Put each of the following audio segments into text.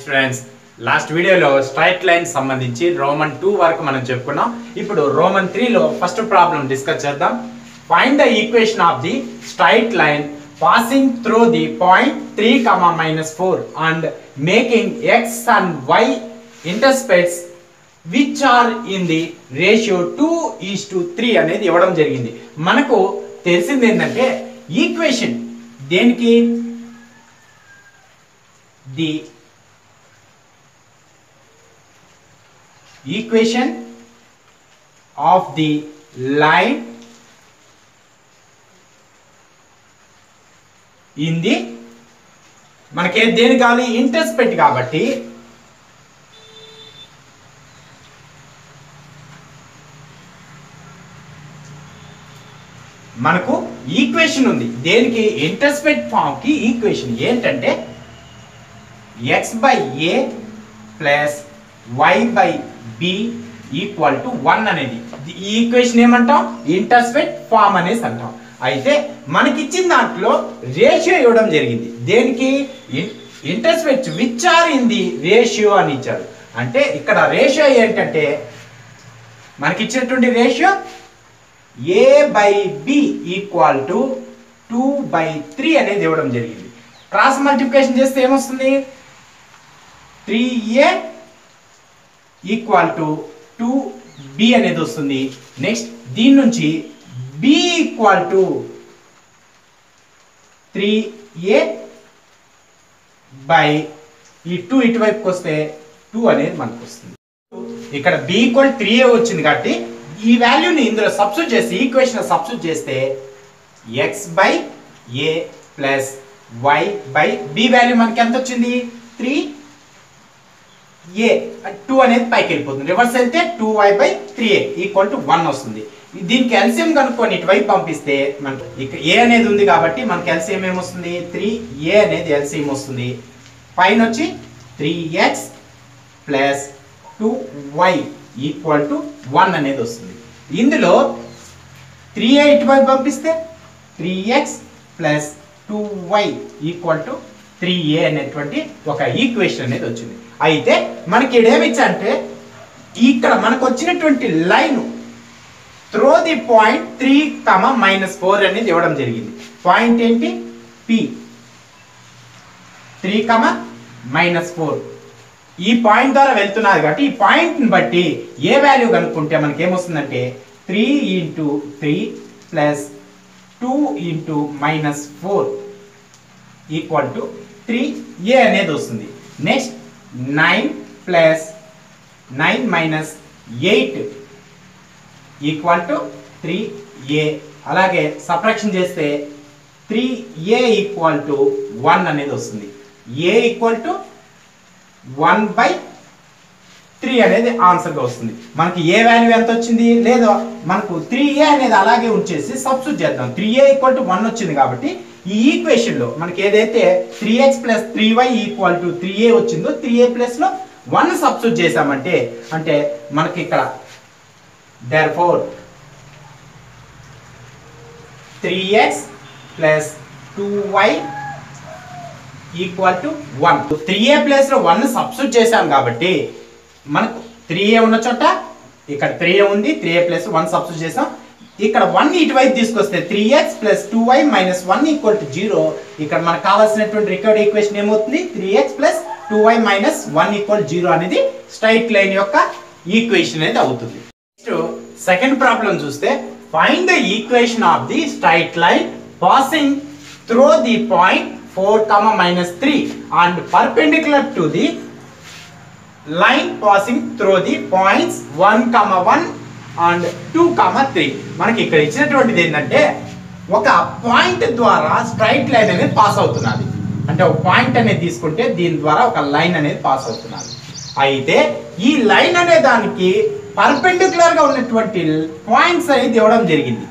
students last వీడియోలో straight line సంబంధించి Roman two వరకు మనం చెప్పుకున్నాం ఇప్పుడు రోమన్ త్రీలో ఫస్ట్ ప్రాబ్లం డిస్కస్ చేద్దాం find the equation of the straight line passing through the point three comma minus four and making X and Y intercepts which are in the ratio two is to three అనేది ఇవ్వడం జరిగింది మనకు తెలిసింది ఏంటంటే equation దేనికి the equation of the line in the మనకి దేని కావాలి ఇంటర్స్పెక్ట్ కాబట్టి మనకు ఈక్వేషన్ ఉంది దేనికి ఇంటర్స్పెక్ట్ ఫామ్ కి ఈక్వేషన్ ఏంటంటే X by A plus Y by B equal to one అనేది ఈ ఈక్వేషన్ ఏమంటాం ఇంటర్స్పెక్ట్ ఫామ్ అనేసి అంటాం అయితే మనకి ఇచ్చిన దాంట్లో రేషియో ఇవ్వడం జరిగింది దేనికి intercept which are in the ratio అని ఇచ్చారు అంటే ఇక్కడ రేషియో ఏంటంటే మనకి ఇచ్చినటువంటి ratio A by B equal to two by three అనేది ఇవ్వడం జరిగింది క్రాస్ మల్టిప్లికేషన్ చేస్తే ఏమొస్తుంది three A equal to two B అనేది వస్తుంది నెక్స్ట్ దీని నుంచి B equal to three A by ఈ టూ ఇటువైపుకి వస్తే టూ అనేది మనకు వస్తుంది ఇక్కడ బి ఈక్వల్ త్రీ ఏ వచ్చింది కాబట్టి ఈ వాల్యూని ఇందులో సబ్స్టిట్యూట్ చేసి ఈక్వేషన్ సబ్స్టిట్యూట్ చేస్తే X by A plus Y by B value మనకి ఎంత వచ్చింది త్రీ ఏ టూ అనేది పైకి వెళ్ళిపోతుంది రివర్స్ వెళ్తే two y by three A equal to one వస్తుంది దీనికి ఎల్సిఎం కనుక్కొని ఇటువైపు పంపిస్తే మనకు ఇక్కడ ఏ అనేది ఉంది కాబట్టి మనకి ఎల్సిఎం ఏమొస్తుంది త్రీ ఏ అనేది ఎల్సిఎం వస్తుంది పైన వచ్చి three x plus two y equal to one అనేది వస్తుంది ఇందులో త్రీ ఏ ఇటువైపు పంపిస్తే three x plus two y equal to three a అనేటువంటి ఒక ఈక్వేషన్ అనేది వచ్చింది అయితే మనకి ఇక్కడ ఏమిచ్చంటే ఇక్కడ మనకు వచ్చినటువంటి line through the point three comma minus four అనేది ఇవ్వడం జరిగింది పాయింట్ ఏంటి P three comma minus four ఈ పాయింట్ ద్వారా వెళ్తున్నది కాబట్టి ఈ పాయింట్ని బట్టి ఏ వాల్యూ కనుక్కుంటే మనకి ఏమొస్తుందంటే three into three plus two into minus four equal to three a అనేది వస్తుంది next nine plus nine minus eight equal to three a అలాగే సప్రక్షన్ చేస్తే three A equal to one అనేది వస్తుంది a equal to one by three అనేది ఆన్సర్గా వస్తుంది మనకి ఏ వాల్యూ ఎంత వచ్చింది లేదో మనకు త్రీ ఏ అనేది అలాగే ఉంచేసి సబ్స్టిట్యూట్ చేద్దాం three A equal to one వచ్చింది కాబట్టి ఈ ఈక్వేషన్లో మనకి ఏదైతే three x plus three y equal to three a వచ్చిందో త్రీ ఏ ప్లస్లో వన్ సబ్స్టిట్యూట్ చేసామంటే అంటే మనకి ఇక్కడ therefore three x plus two y equal to one three a ప్లేస్లో వన్ సబ్స్టిట్యూట్ చేశాం కాబట్టి మనకు త్రీ ఏ ఉన్న చోట ఇక్కడ త్రీ ఏ ఉంది three a plus one substitute చేసాం ఇక్కడ వన్ ఇటువైపు తీసుకొస్తే three x plus two y minus one equal to zero ఇక్కడ మనకు కావాల్సినటువంటి రికవర్డ్ ఈక్వేషన్ ఏమవుతుంది three x plus two y minus one equal zero అనేది స్ట్రైట్ లైన్ యొక్క ఈక్వేషన్ అనేది అవుతుంది నెక్స్ట్ సెకండ్ ప్రాబ్లం చూస్తే find the equation of the straight line passing through the point four comma minus three and perpendicular to the line passing through the points one comma one and two comma three మనకి ఇక్కడ ఇచ్చినటువంటిది ఏంటంటే ఒక point ద్వారా straight line అనేది pass అవుతున్నది అంటే ఒక point అనేది తీసుకుంటే దీని ద్వారా ఒక లైన్ అనేది పాస్ అవుతున్నది అయితే ఈ లైన్ అనే దానికి పర్పెండిక్యులర్ గా ఉన్నటువంటి పాయింట్స్ అనేది ఇవ్వడం జరిగింది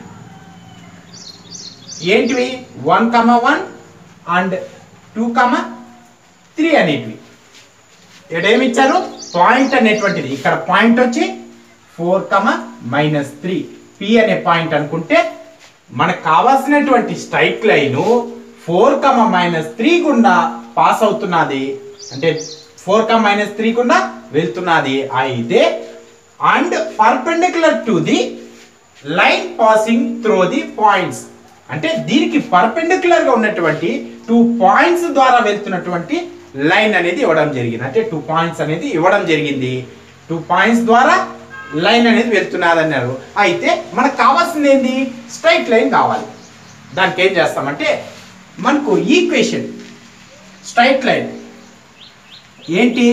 ఏంటివి one comma one and two comma three అనేటివి ఇక్కడ ఏమి ఇచ్చారు పాయింట్ అనేటువంటిది ఇక్కడ పాయింట్ వచ్చి four comma minus three P అనే పాయింట్ అనుకుంటే మనకు కావాల్సినటువంటి straight line four comma minus three గుండా పాస్ అవుతున్నది అంటే ఫోర్ కమ్ మైనస్ త్రీ కూడా వెళ్తున్నది అయితే and perpendicular to the line passing through the points అంటే దీనికి పర్పెండిక్యులర్ గా ఉన్నటువంటి టూ పాయింట్స్ ద్వారా వెళ్తున్నటువంటి లైన్ అనేది ఇవ్వడం జరిగింది అంటే టూ పాయింట్స్ అనేది ఇవ్వడం జరిగింది టూ పాయింట్స్ ద్వారా లైన్ అనేది వెళ్తున్నది అన్నారు అయితే మనకు కావాల్సింది ఏంది స్ట్రైట్ లైన్ కావాలి దానికి ఏం చేస్తామంటే మనకు ఈక్వేషన్ స్ట్రైట్ లైన్ ఏంటి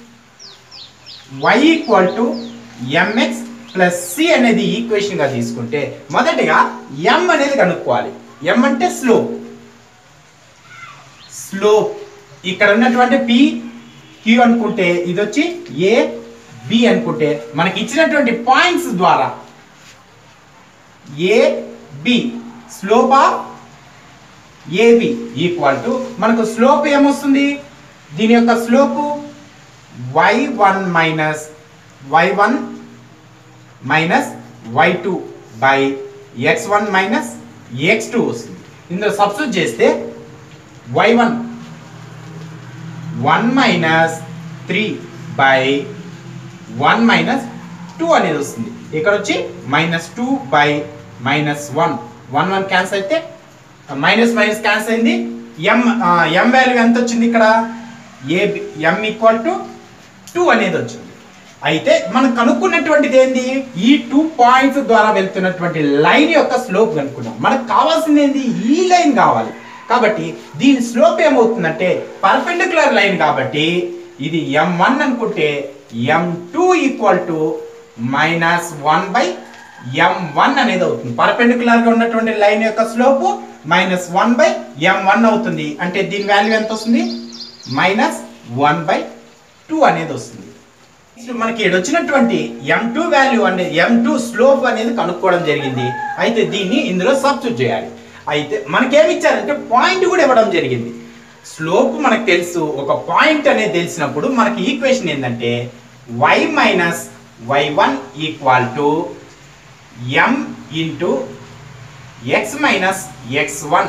y equal to m x plus c అనేది ఈక్వేషన్ గా తీసుకుంటే మొదటిగా m అనేది కనుక్కోవాలి m అంటే స్లోప్ స్లోప్ ఇక్కడ ఉన్నటువంటి పి క్యూ అనుకుంటే ఇది వచ్చి ఏ బి అనుకుంటే మనకి ఇచ్చినటువంటి పాయింట్స్ ద్వారా A B slope of AB equal to మనకు స్లోప్ ఏమొస్తుంది దీని యొక్క slope y one minus y one minus y two by x one minus x two వస్తుంది ఇందులో సబ్స్టిట్యూట్ చేస్తే y one one minus three by one minus two అనేది వస్తుంది ఇక్కడ వచ్చి minus two by minus one one one cancel అయితే minus minus cancel అయింది m m value ఎంత వచ్చింది ఇక్కడ ఏ ఎం ఈక్వల్ టు టూ అనేది వచ్చింది అయితే మనం కనుక్కున్నటువంటిది ఏంది ఈ టూ పాయింట్స్ ద్వారా వెళ్తున్నటువంటి లైన్ యొక్క స్లోప్ కనుక్కున్నాం మనకు కావాల్సింది ఏంది ఈ లైన్ కావాలి కాబట్టి దీని స్లోప్ ఏమవుతుందంటే పర్పెండిక్యులర్ లైన్ కాబట్టి ఇది ఎం వన్ అనుకుంటే m two equal to minus one by m one అనేది అవుతుంది పర్పెండిక్యులర్ గా ఉన్నటువంటి లైన్ యొక్క slope minus one by m one అవుతుంది అంటే దీని వాల్యూ ఎంత వస్తుంది మైనస్ వన్ బై టూ అనేది వస్తుంది Next మనకి ఇక్కడ వచ్చినటువంటి ఎం టూ వాల్యూ అనేది ఎం టూ స్లోప్ అనేది కనుక్కోవడం జరిగింది అయితే దీన్ని ఇందులో సబ్స్టిట్యూట్ చేయాలి అయితే మనకేమి ఇచ్చారంటే పాయింట్ కూడా ఇవ్వడం జరిగింది స్లోప్ మనకు తెలుసు ఒక పాయింట్ అనేది తెలిసినప్పుడు మనకి ఈక్వేషన్ ఏంటంటే y minus y one equal to m into x minus x one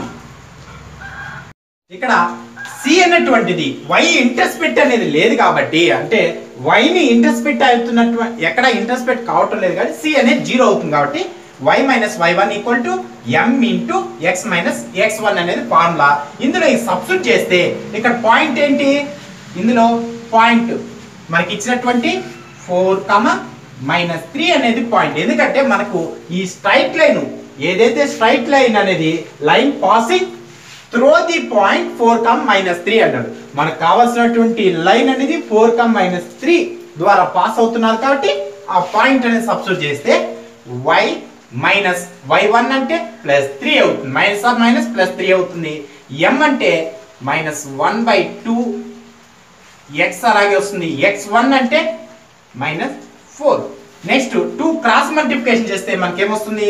ఇక్కడ సి అన్నటువంటిది వై ఇంటర్స్పెక్ట్ అనేది లేదు కాబట్టి అంటే వైని ఇంటర్స్పెక్ట్ అవుతున్నట్టు ఎక్కడ ఇంటర్స్పెక్ట్ కావటం లేదు కాబట్టి సి అనేది జీరో అవుతుంది కాబట్టి y minus y one equal to m into x minus x one అనేది ఫార్ములా ఇందులో ఈ సబ్స్టిట్యూట్ చేస్తే ఇక్కడ పాయింట్ ఏంటి ఇందులో పాయింట్ మనకి ఇచ్చినటువంటి ఫోర్ కమ మైనస్ త్రీ అనేది పాయింట్ ఎందుకంటే మనకు ఈ స్ట్రైట్ లైన్ ఏదైతే స్ట్రైట్ లైన్ అనేది line passing through the point four comma minus three అన్నాడు మనకు కావాల్సినటువంటి లైన్ అనేది ఫోర్ కమ్ మైనస్ త్రీ ద్వారా పాస్ అవుతున్నారు కాబట్టి ఆ పాయింట్ అనేది సబ్స్టిట్యూట్ చేస్తే వై మైనస్ వై వన్ అంటే ప్లస్ త్రీ అవుతుంది minus of minus plus three అవుతుంది ఎం అంటే minus one by two x అలాగే వస్తుంది ఎక్స్ వన్ అంటే minus four next two cross multiplication చేస్తే మనకేమొస్తుంది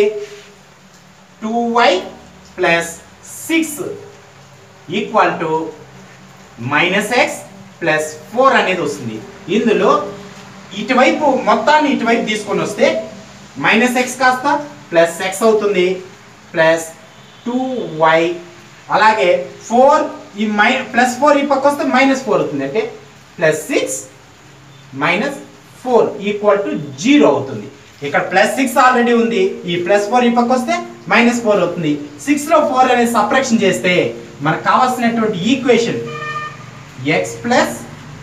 two y plus six equal to minus x plus four అనేది వస్తుంది ఇందులో ఇటువైపు మొత్తాన్ని ఇటువైపు తీసుకొని వస్తే మైనస్ ఎక్స్ కాస్త ప్లస్ ఎక్స్ అవుతుంది ప్లస్ టూ వై అలాగే ఫోర్ ఈ మై ప్లస్ ఫోర్ ఈ పక్క వస్తే మైనస్ ఫోర్ అవుతుంది అంటే plus six minus four equal to zero అవుతుంది ఇక్కడ ప్లస్ సిక్స్ ఆల్రెడీ ఉంది ఈ ప్లస్ ఫోర్ ఈ పక్క వస్తే మైనస్ ఫోర్ అవుతుంది సిక్స్ లో ఫోర్ అనేది సపరేషన్ చేస్తే మనకు కావాల్సినటువంటి equation x plus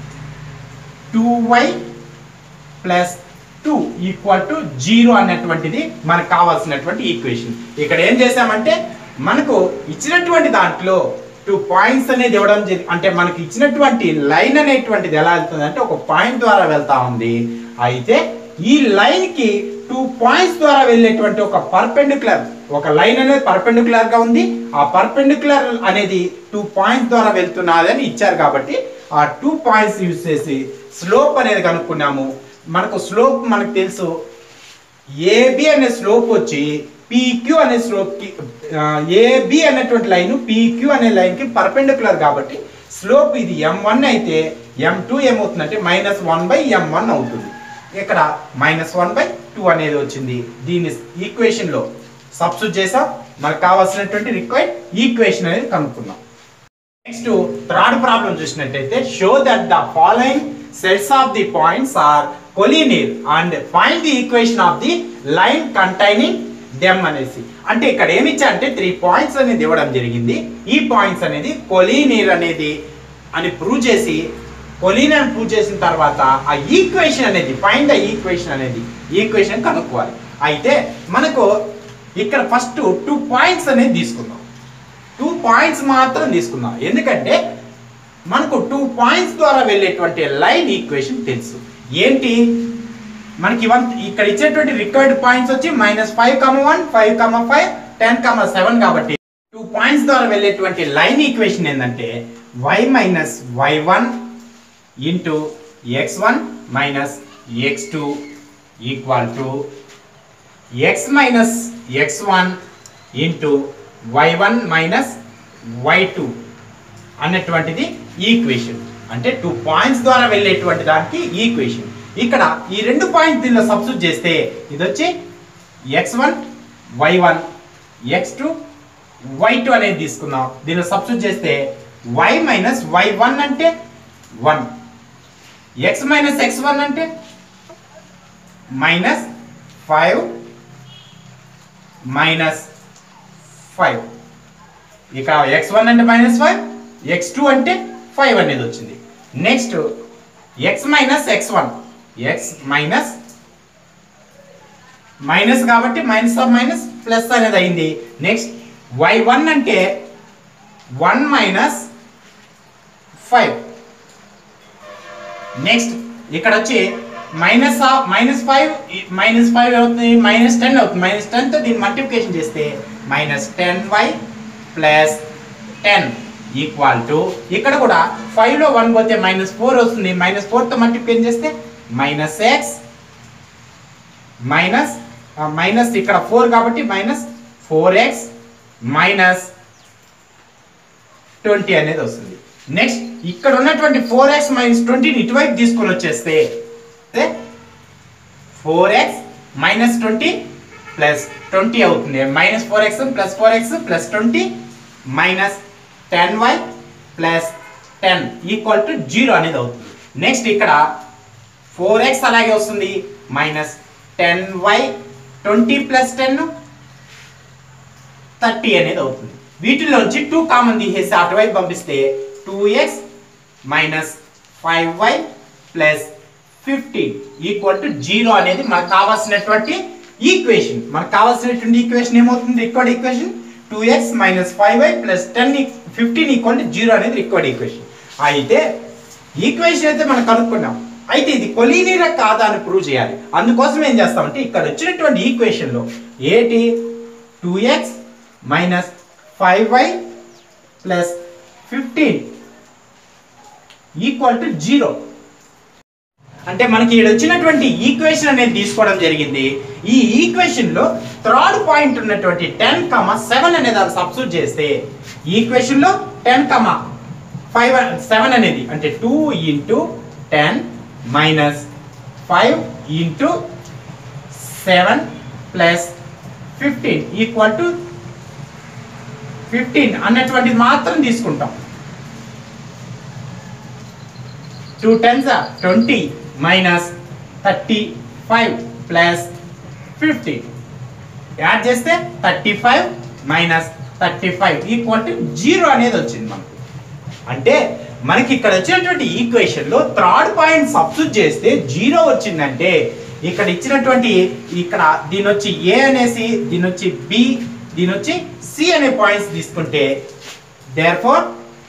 two y plus two equal to zero అన్నటువంటిది మనకు కావాల్సినటువంటి ఈక్వేషన్ ఇక్కడ ఏం చేసామంటే మనకు ఇచ్చినటువంటి దాంట్లో టూ పాయింట్స్ అనేది ఇవ్వడం జరి అంటే మనకి ఇచ్చినటువంటి లైన్ అనేటువంటిది ఎలా వెళ్తుంది అంటే ఒక పాయింట్ ద్వారా వెళ్తా ఉంది అయితే ఈ లైన్ కి టూ పాయింట్స్ ద్వారా వెళ్ళేటువంటి ఒక పర్పెండిక్యులర్ ఒక లైన్ అనేది పర్పెండిక్యులర్ గా ఉంది ఆ పర్పెండిక్యులర్ అనేది టూ పాయింట్స్ ద్వారా వెళ్తున్నది అని ఇచ్చారు కాబట్టి ఆ టూ పాయింట్స్ యూజ్ చేసి స్లోప్ అనేది కనుక్కున్నాము మనకు స్లోప్ మనకు తెలుసు ఏబి అనే స్లోప్ వచ్చి పీక్యూ అనే స్లోప్ కి ఏబి అనేటువంటి లైన్ పీక్యూ అనే లైన్ కి పర్పెండిక్యులర్ కాబట్టి స్లోప్ ఇది ఎం వన్ అయితే ఎం టూ ఏమవుతుందంటే minus one by m one అవుతుంది ఇక్కడ మైనస్ వన్ బై టూ అనేది వచ్చింది దీన్ని ఈక్వేషన్ లో సబ్స్టిట్యూట్ చేసాం మనకు కావాల్సినటువంటి రిక్వైర్డ్ ఈక్వేషన్ అనేది కనుక్కున్నాం నెక్స్ట్ థర్డ్ ప్రాబ్లం చూసినట్టయితే show that the following sets of the points are collinear and find the equation of the line containing them అనేసి అంటే ఇక్కడ ఏమి ఇచ్చా అంటే త్రీ పాయింట్స్ అనేది ఇవ్వడం జరిగింది ఈ పాయింట్స్ అనేది కొలీనియర్ అనేది అని ప్రూవ్ చేసి కొలీన్ అని ప్రూవ్ చేసిన తర్వాత ఆ ఈక్వేషన్ అనేది ఫైండ్ ద ఈక్వేషన్ అనేది ఈక్వేషన్ కనుక్కోవాలి అయితే మనకు ఇక్కడ ఫస్ట్ టూ పాయింట్స్ అనేది తీసుకుందాం టూ పాయింట్స్ మాత్రం తీసుకుందాం ఎందుకంటే మనకు టూ పాయింట్స్ ద్వారా వెళ్ళేటువంటి లైన్ ఈక్వేషన్ తెలుసు ఏంటి మనకి ఇవన్ ఇక్కడ ఇచ్చేటువంటి రిక్వైర్డ్ పాయింట్స్ వచ్చి minus five comma one five comma five ten comma seven కాబట్టి టూ పాయింట్స్ ద్వారా వెళ్ళేటువంటి లైన్ ఈక్వేషన్ ఏంటంటే y minus y one into x one minus x two equal to x minus x one into y one minus y two అన్నటువంటిది equation అంటే two points ద్వారా వెళ్ళేటువంటి దానికి equation ఇక్కడ ఈ రెండు పాయింట్స్ దీనిలో సబ్స్టిట్యూట్ చేస్తే ఇది వచ్చి x one y one x two y two అనేది తీసుకుందాం దీనిలో సబ్స్టిట్యూట్ చేస్తే వై మైనస్ వై వన్ అంటే one x minus x one అంటే మైనస్ ఫైవ్ మైనస్ ఫైవ్ ఇక ఎక్స్ వన్ అంటే మైనస్ ఫైవ్ ఎక్స్ టూ అంటే ఫైవ్ అనేది వచ్చింది next x minus x one x minus minus కాబట్టి మైనస్ ఆఫ్ మైనస్ ప్లస్ అనేది అయింది నెక్స్ట్ వై వన్ అంటే వన్ మైనస్ ఫైవ్ నెక్స్ట్ ఇక్కడ వచ్చి minus of minus five minus five అవుతుంది మైనస్ టెన్ అవుతుంది మైనస్ టెన్తో దీన్ని మల్టిప్లికేషన్ చేస్తే minus ten y plus ten equal to ఇక్కడ కూడా ఫైవ్లో వన్ పోతే మైనస్ ఫోర్ వస్తుంది మైనస్ ఫోర్తో మల్టిప్లికేషన్ చేస్తే మైనస్ ఎక్స్ మైనస్ మైనస్ ఇక్కడ ఫోర్ కాబట్టి minus four x minus twenty అనేది వస్తుంది నెక్స్ట్ ఇక్కడ ఉన్నటువంటి ఫోర్ ఎక్స్ మైనస్ ట్వంటీని ఇటువైపు తీసుకొని వచ్చేస్తే four x minus twenty plus twenty అవుతుంది minus four x plus four x plus twenty minus ten y plus ten equal to zero అనేది అవుతుంది నెక్స్ట్ ఇక్కడ ఫోర్ ఎక్స్ అలాగే వస్తుంది minus ten y twenty plus ten thirty అనేది అవుతుంది వీటిలోంచి two common తీసేసి అటువైపు పంపిస్తే two x minus five y plus fifteen equal to zero అనేది మనకు కావాల్సినటువంటి ఈక్వేషన్ మనకు కావాల్సినటువంటి ఈక్వేషన్ ఏమవుతుంది required equation two x minus five y plus ten fifteen equal to zero అనేది రిక్వర్డ్ ఈక్వేషన్ అయితే ఈక్వేషన్ అయితే మనం కనుక్కున్నాం అయితే ఇది కొలీనియరా కాదా అని ప్రూవ్ చేయాలి అందుకోసం ఏం చేస్తామంటే ఇక్కడ వచ్చినటువంటి ఈక్వేషన్లో ఏంటి two x minus five y plus fifteen equal to zero అంటే మనకి ఇక్కడ వచ్చినటువంటి ఈక్వేషన్ అనేది తీసుకోవడం జరిగింది ఈ ఈక్వేషన్ లో థర్డ్ పాయింట్ ఉన్నటువంటి టెన్ కమా సెవెన్ అనేది అది సబ్స్టిట్యూట్ చేస్తే ఈక్వేషన్ లో టెన్ కమా ఫైవ్ సెవెన్ అనేది అంటే two into ten minus five into seven plus fifteen equal to fifteen అన్నటువంటిది మాత్రం తీసుకుంటాం two tens twenty minus thirty five plus fifty add చేస్తే thirty five minus thirty five equal to zero అనేది వచ్చింది మనకు అంటే మనకి ఇక్కడ వచ్చినటువంటి ఈక్వేషన్ లో థర్డ్ పాయింట్ సబ్స్టిట్యూట్ చేస్తే జీరో వచ్చిందంటే ఇక్కడ ఇచ్చినటువంటి ఇక్కడ దీని వచ్చి ఏ అనేసి దీని వచ్చి బి దీని వచ్చి సి అనే పాయింట్స్ తీసుకుంటే దేర్ ఫోర్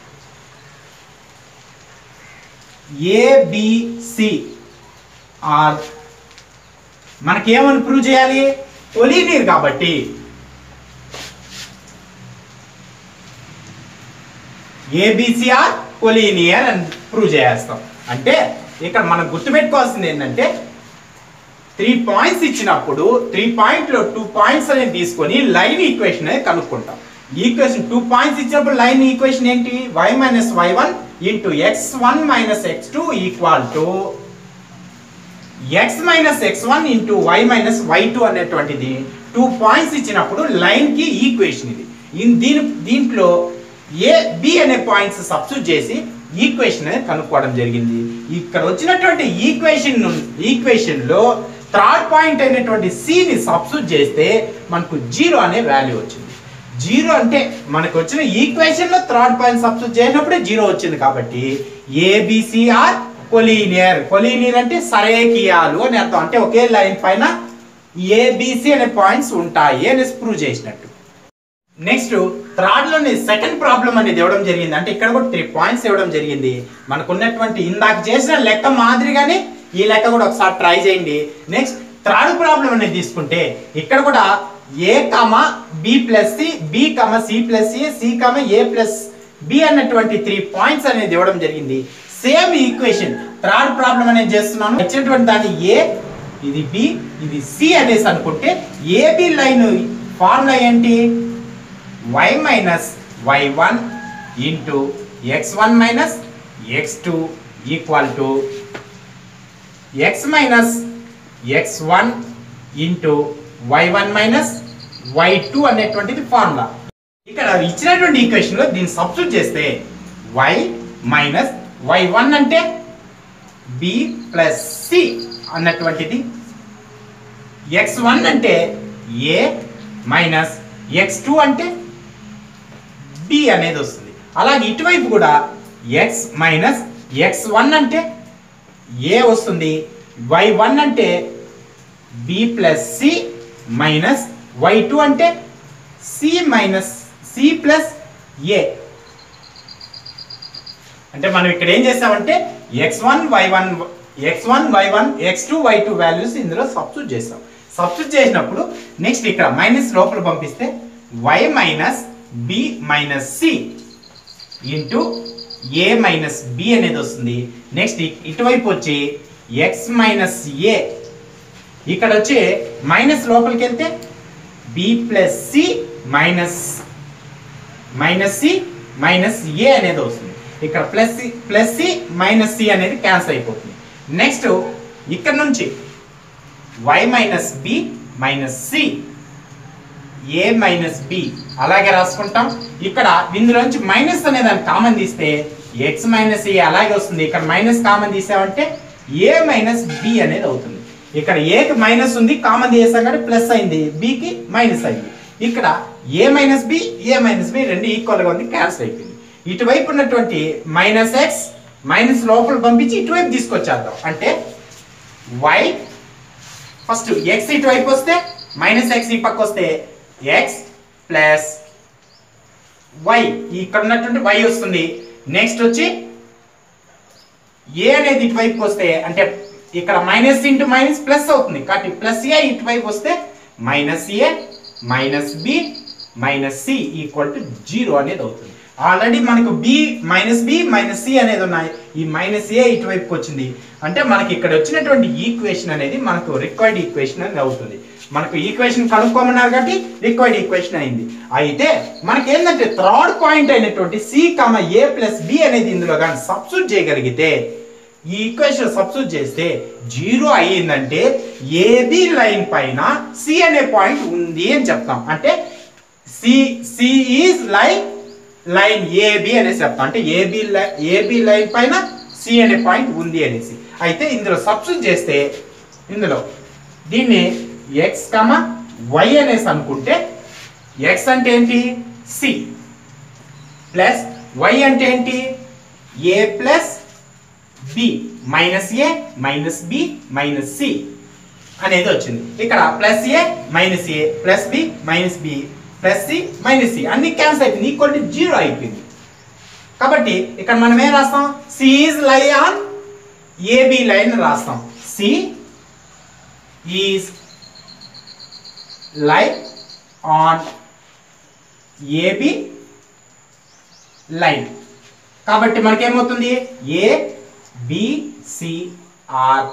ఏబిసి ఆర్ మనకేమని ప్రూవ్ చేయాలి కొలీనియర్ కాబట్టి ఏబిసిఆర్ కొలీనియర్ అని ప్రూవ్ చేస్తాం అంటే ఇక్కడ మనం గుర్తుపెట్టుకోవాల్సింది ఏంటంటే త్రీ పాయింట్స్ ఇచ్చినప్పుడు త్రీ పాయింట్లో టూ పాయింట్స్ అనేది తీసుకొని లైన్ ఈక్వేషన్ అనేది కనుక్కుంటాం ఈక్వేషన్ టూ పాయింట్స్ ఇచ్చినప్పుడు లైన్ ఈక్వేషన్ ఏంటి y minus y one into x one minus x two equal to x minus x one into y minus y two అనేటువంటిది two points ఇచ్చినప్పుడు line కి equation ఇది ఇన్ దీని దీంట్లో ఏ బి అనే పాయింట్స్ సబ్స్టిట్యూట్ చేసి ఈక్వేషన్ అనేది కనుక్కోవడం జరిగింది ఇక్కడ వచ్చినటువంటి ఈక్వేషన్ ఈక్వేషన్ లో థర్డ్ పాయింట్ అయినటువంటి సిని సబ్స్టిట్యూట్ చేస్తే మనకు జీరో అనే వాల్యూ వచ్చింది జీరో అంటే మనకు వచ్చిన ఈక్వేషన్ లో థర్డ్ పాయింట్ సబ్స్టిట్యూట్ చేసినప్పుడే జీరో వచ్చింది కాబట్టి ఏబిసిఆర్ కొలీనియర్ కొలీనియర్ అంటే సరేకియాలు అని అర్థం అంటే ఒకే లైన్ పైన ఏబిసి అనే పాయింట్స్ ఉంటాయి అనేసి ప్రూవ్ చేసినట్టు నెక్స్ట్ థర్డ్ లోని సెకండ్ ప్రాబ్లం అనేది ఇవ్వడం జరిగింది అంటే ఇక్కడ కూడా త్రీ పాయింట్స్ ఇవ్వడం జరిగింది మనకు ఉన్నటువంటి ఇందాక చేసిన లెక్క మాదిరిగానే ఈ లెక్క కూడా ఒకసారి ట్రై చేయండి నెక్స్ట్ థర్డ్ ప్రాబ్లం అనేది తీసుకుంటే ఇక్కడ కూడా A comma B plus C B comma C plus A C comma A plus B అన్నటువంటి త్రీ పాయింట్స్ అనేది ఇవ్వడం జరిగింది సేమ్ ఈక్వేషన్ థర్డ్ ప్రాబ్లం అనేది చేస్తున్నాను ఇచ్చినటువంటి దాన్ని ఏ ఇది బి ఇది సి అనేసి అనుకుంటే ఏబి లైన్ ఫార్ములా ఏంటి y minus y1 into x1 minus x2 equal to x minus x1 into y1 minus y2 అనేటువంటిది ఫార్ములా ఇక్కడ ఇచ్చినటువంటి ఈక్వేషన్ లో దీన్ని సబ్స్టిట్యూట్ చేస్తే y మైనస్ y1 అంటే b ప్లస్ సి అన్నటువంటిది x1 అంటే a మైనస్ x2 అంటే బి అనేది వస్తుంది అలాగే ఇటువైపు కూడా ఎక్స్ మైనస్ ఎక్స్ వన్ అంటే ఏ వస్తుంది వై వన్ అంటే B plus C minus y two అంటే C minus C plus A అంటే మనం ఇక్కడ ఏం చేసామంటే x one y one x one y one x two y two values ఇందులో సబ్స్టిట్యూట్ చేసాం సబ్స్టిట్యూట్ చేసినప్పుడు నెక్స్ట్ ఇక్కడ మైనస్ లోపల పంపిస్తే y minus B minus C into A minus B అనేది వస్తుంది నెక్స్ట్ ఇటువైపు వచ్చి ఎక్స్ మైనస్ ఏ ఇక్కడ వచ్చి మైనస్ లోపలికి వెళ్తే B plus C minus minus C minus A అనేది వస్తుంది ఇక్కడ plus C plus C minus C అనేది క్యాన్సిల్ అయిపోతుంది నెక్స్ట్ ఇక్కడ నుంచి y minus B minus C A minus B అలాగే రాసుకుంటాం ఇక్కడ ఇందులోంచి మైనస్ అనే దాన్ని కామన్ తీస్తే ఎక్స్ మైనస్ ఏ అలాగే వస్తుంది ఇక్కడ మైనస్ కామన్ తీసామంటే ఏ మైనస్ బి అనేది అవుతుంది ఇక్కడ ఏకి మైనస్ ఉంది కామన్ తీసాం కానీ ప్లస్ అయింది బికి మైనస్ అయింది ఇక్కడ A minus B A minus B రెండు ఈక్వల్గా ఉంది క్యాన్సిల్ అయిపోయింది ఇటువైపు ఉన్నటువంటి మైనస్ ఎక్స్ మైనస్ లోపల పంపించి ఇటువైపు తీసుకొచ్చేద్దాం అంటే వై ఫస్ట్ ఎక్స్ ఇటువైపు వస్తే మైనస్ ఎక్స్ ఈ పక్క వస్తే ఎక్స్ ప్లస్ వై ఇక్కడ ఉన్నటువంటి వై వస్తుంది నెక్స్ట్ వచ్చి ఏ అనేది ఇటువైపుకి వస్తే అంటే ఇక్కడ మైనస్ ఇంటూ మైనస్ ప్లస్ అవుతుంది కాబట్టి ప్లస్ ఏ ఇటువైపు వస్తే minus A minus B minus C equal to zero అనేది అవుతుంది ఆల్రెడీ మనకు B minus B minus C అనేది ఉన్నాయి ఈ మైనస్ ఏ ఇటువైపుకి వచ్చింది అంటే మనకి ఇక్కడ వచ్చినటువంటి ఈక్వేషన్ అనేది మనకు రిక్వైర్డ్ ఈక్వేషన్ అనేది అవుతుంది మనకు ఈక్వేషన్ కనుక్కోమన్నారు కాబట్టి రిక్వైర్డ్ ఈక్వేషన్ అయింది అయితే మనకి ఏంటంటే థర్డ్ పాయింట్ అయినటువంటి C comma A plus B అనేది ఇందులో కానీ సబ్స్టిట్యూట్ చేయగలిగితే ఈ ఈక్వేషన్ సబ్స్టిట్యూట్ చేస్తే జీరో అయ్యిందంటే ఏబి లైన్ పైన సి అనే పాయింట్ ఉంది అని చెప్తాం అంటే C C is line line AB అనేసి చెప్తాం అంటే ఏబి ఏబి లైన్ పైన సి అనే పాయింట్ ఉంది అనేసి అయితే ఇందులో సబ్స్టిట్యూట్ చేస్తే ఇందులో దీన్ని ఎక్స్ కమ వై అనేసి అనుకుంటే ఎక్స్ అంటే ఏంటి సి ప్లస్ వై అంటే ఏంటి A plus B minus A minus B minus C అనేది వచ్చింది ఇక్కడ plus A minus A plus B minus B plus C minus C అన్ని క్యాన్సిల్ అయిపోయింది ఈక్వల్ టు జీరో అయిపోయింది కాబట్టి ఇక్కడ మనం ఏం రాస్తాం C is lie on AB line రాస్తాం C is lie on AB line కాబట్టి మనకేమవుతుంది A B C are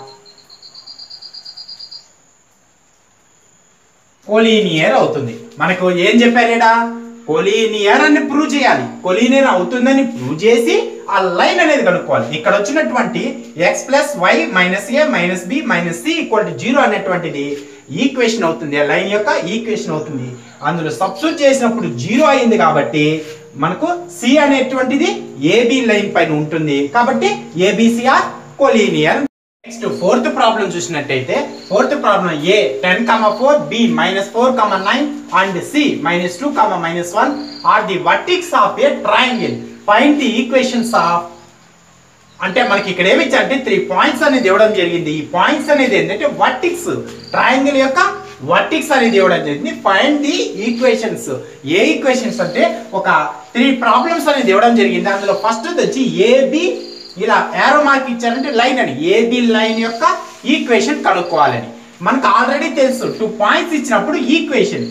collinear అవుతుంది మనకు ఏం చెప్పారేడా కొలీనియర్ అని ప్రూవ్ చేయాలి కొలీనియర్ అవుతుందని ప్రూవ్ చేసి ఆ లైన్ అనేది కనుక్కోవాలి ఇక్కడ వచ్చినటువంటి x plus y minus A minus B minus C equal to zero అనేటువంటిది ఈక్వేషన్ అవుతుంది ఆ లైన్ యొక్క ఈక్వేషన్ అవుతుంది అందులో సబ్స్టిట్యూట్ చేసినప్పుడు జీరో అయింది కాబట్టి మనకు సి అనేటువంటిది ఏబి లైన్ పైన ఉంటుంది కాబట్టి ABCR collinear next fourth problem చూసినట్టయితే fourth problem A ten comma four B minus four comma nine and C minus two comma minus one are the vertex of a triangle find the equations of అంటే మనకి ఇక్కడ ఏమి ఇచ్చారంటే three points అనేది ఇవ్వడం జరిగింది ఈ పాయింట్స్ అనేది ఏంటంటే వర్టిక్స్ ట్రయాంగిల్ యొక్క వర్టిక్స్ అనేది ఇవ్వడం జరిగింది ఫైండ్ ది ఈక్వేషన్స్ ఏ ఈక్వేషన్స్ అంటే ఒక త్రీ ప్రాబ్లమ్స్ అనేది ఇవ్వడం జరిగింది అందులో ఫస్ట్ వచ్చి ఏబి ఇలా ఏరో మార్క్ ఇచ్చారంటే లైన్ అని ఏబి లైన్ యొక్క ఈక్వేషన్ కనుక్కోవాలని మనకు ఆల్రెడీ తెలుసు టూ పాయింట్స్ ఇచ్చినప్పుడు equation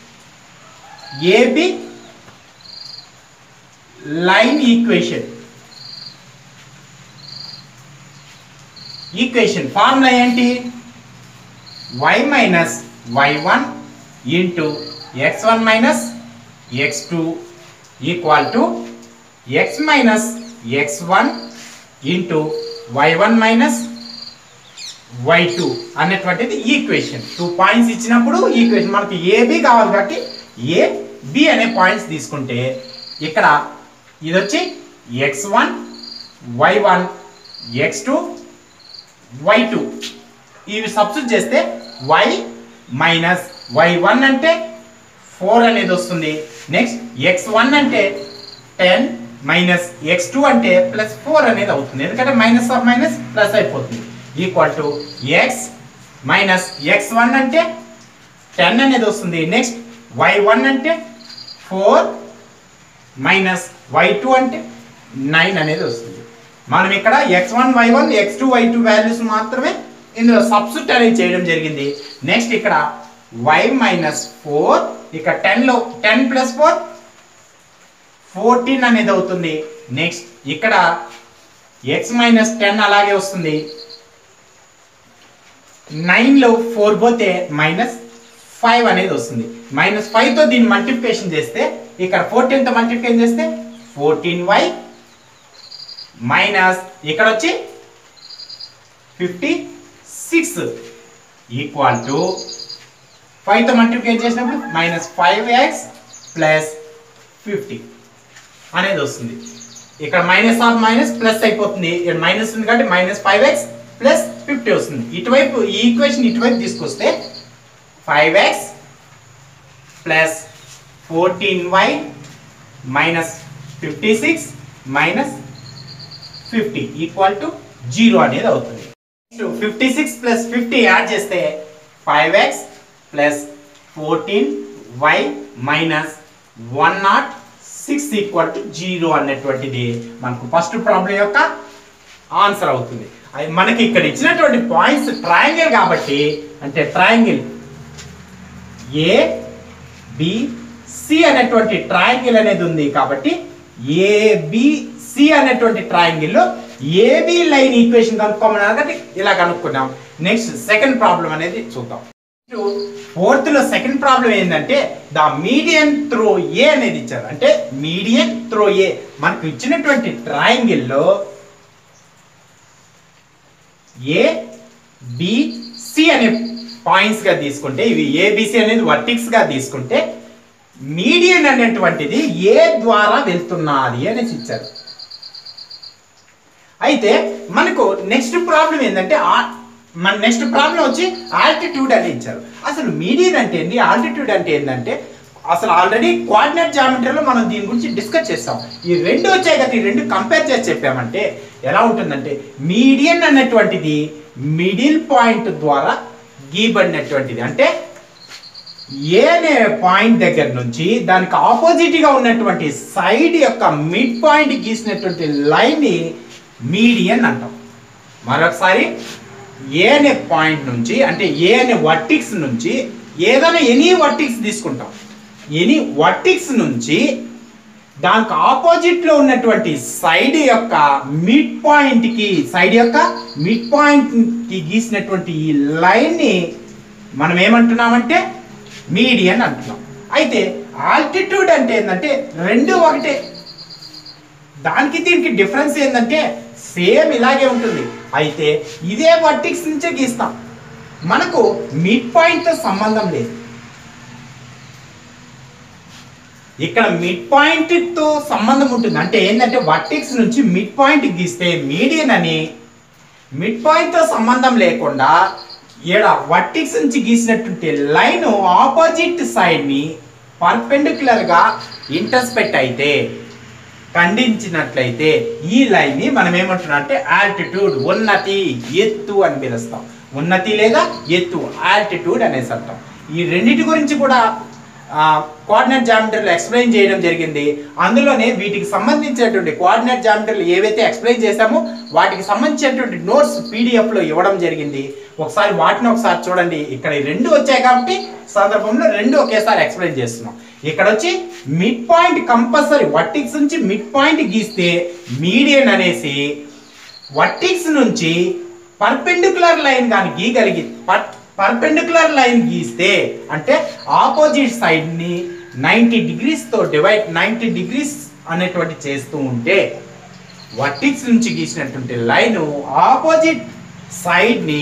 AB line equation equation formula ఏంటి y minus y one into x one minus x two equal to x minus x one into y one minus y two అనేటువంటిది equation two points ఇచ్చినప్పుడు equation మనకి AB కావాలి కాబట్టి ఏ B అనే points తీసుకుంటే ఇక్కడ ఇది వచ్చి x one y one x two y two ఇవి సబ్స్టిట్యూట్ చేస్తే వై మైనస్ వై వన్ అంటే ఫోర్ అనేది వస్తుంది నెక్స్ట్ ఎక్స్ వన్ అంటే టెన్ మైనస్ ఎక్స్ టూ అంటే ప్లస్ ఫోర్ అనేది అవుతుంది ఎందుకంటే మైనస్ ఆఫ్ మైనస్ ప్లస్ అయిపోతుంది equal to x minus x one అంటే టెన్ అనేది వస్తుంది నెక్స్ట్ వై వన్ అంటే ఫోర్ మైనస్ వై టూ అంటే నైన్ అనేది వస్తుంది మనం ఇక్కడ x one y one x two y two values మాత్రమే ఇందులో సబ్స్టిట్యూట్ అనేది చేయడం జరిగింది నెక్స్ట్ ఇక్కడ వై మైనస్ ఫోర్ ఇక్కడ టెన్లో టెన్ ప్లస్ ఫోర్ ఫోర్టీన్ అనేది అవుతుంది నెక్స్ట్ ఇక్కడ ఎక్స్ మైనస్ టెన్ అలాగే వస్తుంది నైన్లో ఫోర్ పోతే మైనస్ ఫైవ్ అనేది వస్తుంది మైనస్ ఫైవ్తో దీన్ని మల్టిప్లికేషన్ చేస్తే ఇక్కడ ఫోర్టీన్తో మల్టిప్లికేషన్ చేస్తే ఫోర్టీన్ వై మైనస్ ఇక్కడ వచ్చి ఫిఫ్టీ సిక్స్ ఈక్వల్ టు ఫైవ్తో మల్టిప్లికేట్ చేసినప్పుడు minus five x plus fifty అనేది వస్తుంది ఇక్కడ మైనస్ ఆఫ్ మైనస్ ప్లస్ అయిపోతుంది ఇక్కడ మైనస్ ఉంది కాబట్టి minus five x plus fifty వస్తుంది ఇటువైపు ఈ ఈక్వేషన్ ఇటువైపు తీసుకొస్తే five x plus fourteen y minus fifty six minus fifty equal to zero అనేది అవుతుంది fifty six plus fifty add చేస్తే five x plus fourteen y minus one nought six equal to zero అనేటువంటిది మనకు first problem యొక్క answer అవుతుంది అది మనకి ఇక్కడ ఇచ్చినటువంటి పాయింట్స్ ట్రయాంగిల్ కాబట్టి అంటే ట్రయాంగిల్ ఏ బి సి అనేటువంటి ట్రయాంగిల్ అనేది ఉంది కాబట్టి ఏబిసి అనేటువంటి ట్రయాంగిల్ లో ఏబి లైన్ ఈక్వేషన్ కనుక్కోమన్నారు కాబట్టి ఇలా కనుక్కున్నాం నెక్స్ట్ సెకండ్ ప్రాబ్లం అనేది చూద్దాం ఫోర్త్ లో సెకండ్ ప్రాబ్లం ఏంటంటే ద మీడియన్ త్రో ఏ అనేది ఇచ్చారు అంటే మీడియన్ త్రో ఏ మనకు ఇచ్చినటువంటి ట్రయాంగిల్ లో ఏ బి సి అనే పాయింట్స్ గా తీసుకుంటే ఇవి ఏబిసి అనేది వర్టిక్స్ గా తీసుకుంటే మీడియన్ అనేటువంటిది ఏ ద్వారా వెళ్తున్నది అనేసి ఇచ్చారు అయితే మనకు నెక్స్ట్ ప్రాబ్లం ఏంటంటే ఆ- మన నెక్స్ట్ ప్రాబ్లం వచ్చి ఆల్టిట్యూడ్ అని ఇచ్చారు అసలు మీడియన్ అంటే ఏంటి ఆల్టిట్యూడ్ అంటే ఏంటంటే అసలు ఆల్రెడీ కోఆర్డినేట్ జామెట్రీలో మనం దీని గురించి డిస్కస్ చేస్తాం ఈ రెండు వచ్చాయి కదా ఈ రెండు కంపేర్ చేసి చెప్పామంటే ఎలా ఉంటుందంటే మీడియన్ అనేటువంటిది మిడిల్ పాయింట్ ద్వారా గీయబడినటువంటిది అంటే ఏ అనే పాయింట్ దగ్గర నుంచి దానికి ఆపోజిట్ గా ఉన్నటువంటి సైడ్ యొక్క మిడ్ పాయింట్ గీసినటువంటి లైన్ ని మీడియన్ అంటాం మరొకసారి ఏ అనే పాయింట్ నుంచి అంటే ఏ అనే వర్టిక్స్ నుంచి ఏదైనా ఎనీ వర్టిక్స్ తీసుకుంటాం ఎనీ వర్టిక్స్ నుంచి దానికి ఆపోజిట్ లో ఉన్నటువంటి సైడ్ యొక్క మిడ్ పాయింట్ కి సైడ్ యొక్క మిడ్ పాయింట్ కి గీసినటువంటి ఈ లైన్ ని మనం ఏమంటున్నామంటే మీడియన్ అంటున్నాం అయితే ఆల్టిట్యూడ్ అంటే ఏంటంటే రెండు ఒకటే దానికి దీనికి డిఫరెన్స్ ఏంటంటే సేమ్ ఇలాగే ఉంటుంది అయితే ఇదే వర్టిక్స్ నుంచే గీస్తాం మనకు మిడ్ పాయింట్ తో సంబంధం లేదు ఇక్కడ మిడ్ పాయింట్ తో సంబంధం ఉంటుంది అంటే ఏంటంటే వర్టిక్స్ నుంచి మిడ్ పాయింట్ గీస్తే మీడియన్ అని మిడ్ పాయింట్ తో సంబంధం లేకుండా ఈడ వర్టిక్స్ నుంచి గీసినటువంటి లైన్ ఆపోజిట్ సైడ్ ని పర్పెండిక్యులర్ గా ఇంటర్స్పెక్ట్ అయితే ఖండించినట్లయితే ఈ లైన్ ని మనం ఏమంటున్నాం అంటే ఆల్టిట్యూడ్ ఉన్నతి ఎత్తు అని పిలుస్తాం ఉన్నతి లేదా ఎత్తు ఆల్టిట్యూడ్ అనేసి అంటాం ఈ రెండింటి గురించి కూడా కోఆర్డినేట్ జామెట్రీలో ఎక్స్ప్లెయిన్ చేయడం జరిగింది అందులోనే వీటికి సంబంధించినటువంటి కోఆర్డినేట్ జామెట్రీలు ఏవైతే ఎక్స్ప్లెయిన్ చేశామో వాటికి సంబంధించినటువంటి నోట్స్ పీడిఎఫ్లో ఇవ్వడం జరిగింది ఒకసారి వాటిని ఒకసారి చూడండి ఇక్కడ ఈ రెండు వచ్చాయి కాబట్టి సందర్భంలో రెండు ఒకేసారి ఎక్స్ప్లెయిన్ చేస్తున్నాం ఇక్కడ వచ్చి మిడ్ పాయింట్ కంపల్సరీ వర్టిక్స్ నుంచి మిడ్ పాయింట్ గీస్తే మీడియన్ అనేసి వర్టిక్స్ నుంచి పర్పెండిక్యులర్ లైన్ కానీ గీయగలిగి పర్పెండిక్యులర్ లైన్ గీస్తే అంటే ఆపోజిట్ సైడ్ ని నైంటీ డిగ్రీస్ తో డివైడ్ నైంటీ డిగ్రీస్ అనేటువంటి చేస్తూ ఉంటే వర్టిక్స్ నుంచి గీసినటువంటి లైన్ ఆపోజిట్ సైడ్ ని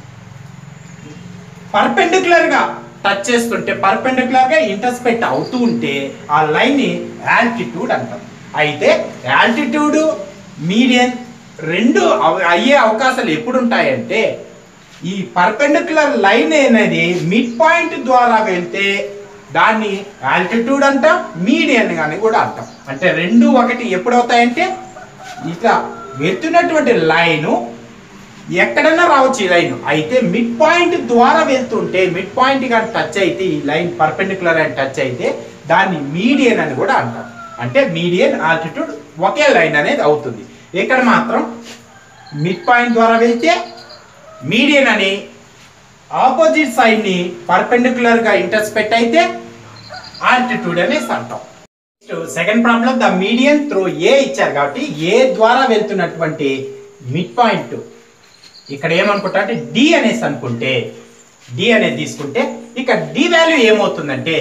పర్పెండిక్యులర్ గా టచ్ చేస్తుంటే పర్పెండిక్యులర్ గా ఇంటర్స్పెక్ట్ అవుతూ ఉంటే ఆ లైన్ ని ఆల్టిట్యూడ్ అంటాం అయితే ఆల్టిట్యూడ్ మీడియన్ రెండు అవ- అయ్యే అవకాశాలు ఎప్పుడు ఉంటాయంటే ఈ పర్పెండిక్యులర్ లైన్ అనేది మిడ్ పాయింట్ ద్వారా వెళ్తే దాన్ని ఆల్టిట్యూడ్ అంటాం మీడియన్ అని కూడా అంటాం అంటే రెండు ఒకటి ఎప్పుడు అవుతాయంటే ఇట్లా వెళ్తున్నటువంటి లైను ఎక్కడైనా రావచ్చు ఈ లైన్ అయితే మిడ్ పాయింట్ ద్వారా వెళ్తుంటే మిడ్ పాయింట్ కానీ టచ్ అయితే ఈ లైన్ పర్పెండిక్యులర్ అని టచ్ అయితే దాన్ని మీడియన్ అని కూడా అంటాం అంటే మీడియన్ ఆల్టిట్యూడ్ ఒకే లైన్ అనేది అవుతుంది ఇక్కడ మాత్రం మిడ్ పాయింట్ ద్వారా వెళ్తే మీడియన్ అని ఆపోజిట్ సైడ్ ని పర్పెండిక్యులర్ గా ఇంటర్స్పెక్ట్ అయితే ఆల్టిట్యూడ్ అనేసి అంటాం second problem the median through A ఇచ్చారు కాబట్టి ఏ ద్వారా వెళ్తున్నటువంటి మిడ్ పాయింట్ ఇక్కడ ఏమనుకుంటా అంటే డి అనేసి అనుకుంటే డి అనేది తీసుకుంటే ఇక డి వాల్యూ ఏమవుతుందంటే